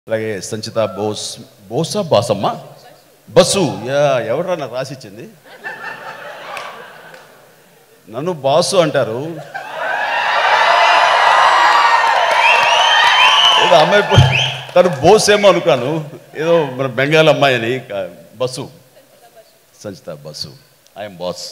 అలాగే సంచిత బోస్ బోసా బాసమ్మ బస్సు యా ఎవడరా నాకు రాసిచ్చింది నన్ను బాసు అంటారు ఏదో అమ్మాయి పో- తను బోస్ ఏమో అనుకోను ఏదో మన బెంగాల్ అమ్మాయి అని కా- Basu Sanchita Basu I'm boss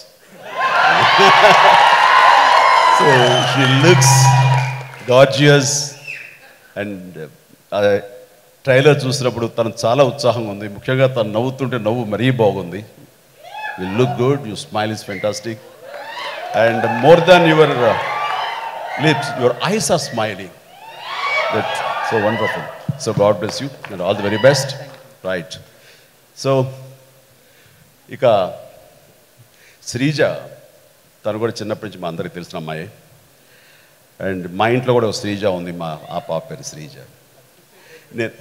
so she looks gorgeous and trailer చూసినప్పుడు తను చాలా ఉత్సాహంగా ఉంది ముఖ్యంగా తను నవ్వుతుంటే నవ్వు మరీ బాగుంది you look good you smile is fantastic and more than your lips your eyes are smiling that so wonderful so God bless you and all the very best right so ఇక శ్రీజ తను కూడా చిన్నప్పటి నుంచి మా అందరికి తెలిసిన అమ్మాయి అండ్ మా ఇంట్లో కూడా ఒక శ్రీజ ఉంది మా ఆ పాప పేరు శ్రీజ నేను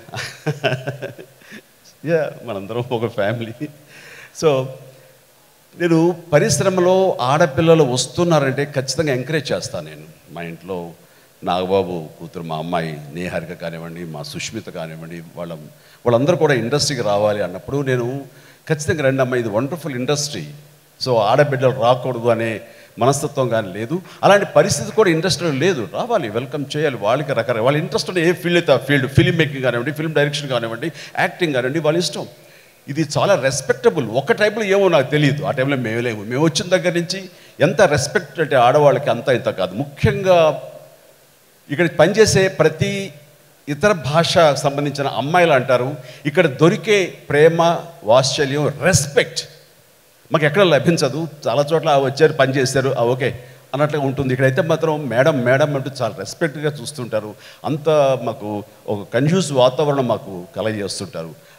యా మనందరం ఒక ఫ్యామిలీ సో నేను పరిశ్రమలో ఆడపిల్లలు వస్తున్నారంటే ఖచ్చితంగా ఎంకరేజ్ చేస్తాను నేను మా ఇంట్లో నాగబాబు కూతురు మా అమ్మాయి నేహారిక కానివ్వండి మా సుష్మిత కానివ్వండి వాళ్ళ వాళ్ళందరూ కూడా ఇండస్ట్రీకి రావాలి అన్నప్పుడు నేను ఖచ్చితంగా రండి అమ్మాయి ఇది వండర్ఫుల్ ఇండస్ట్రీ సో ఆడబిడ్డలు రాకూడదు అనే మనస్తత్వం కానీ లేదు అలాంటి పరిస్థితి కూడా ఇండస్ట్రీలో లేదు రావాలి వెల్కమ్ చేయాలి వాళ్ళకి రకరకాల వాళ్ళ ఇంట్రెస్ట్ ఉన్న ఏ ఫీల్డ్ అయితే ఆ ఫీల్డ్ ఫిలిం మేకింగ్ కానివ్వండి ఫిల్మ్ డైరెక్షన్ కానివ్వండి యాక్టింగ్ కానివ్వండి వాళ్ళ ఇష్టం ఇది చాలా రెస్పెక్టబుల్ ఒక టైంలో ఏమో నాకు తెలియదు ఆ టైంలో మేము లేవు మేము వచ్చిన దగ్గర నుంచి ఎంత రెస్పెక్ట్ అంటే ఆడవాళ్ళకి అంత ఇంత కాదు ముఖ్యంగా ఇక్కడ పనిచేసే ప్రతి ఇతర భాష సంబంధించిన అమ్మాయిలు అంటారు ఇక్కడ దొరికే ప్రేమ వాత్సల్యం రెస్పెక్ట్ మాకు ఎక్కడ లభించదు చాలా చోట్ల "ఆ, వచ్చారు పని చేశారు "ఆ, ఓకే అన్నట్లుగా ఉంటుంది ఇక్కడైతే మాత్రం మేడం మేడం అంటూ చాలా రెస్పెక్ట్గా చూస్తుంటారు అంత మాకు ఒక కన్ఫ్యూజ్ వాతావరణం మాకు కలగజేస్తుంటారు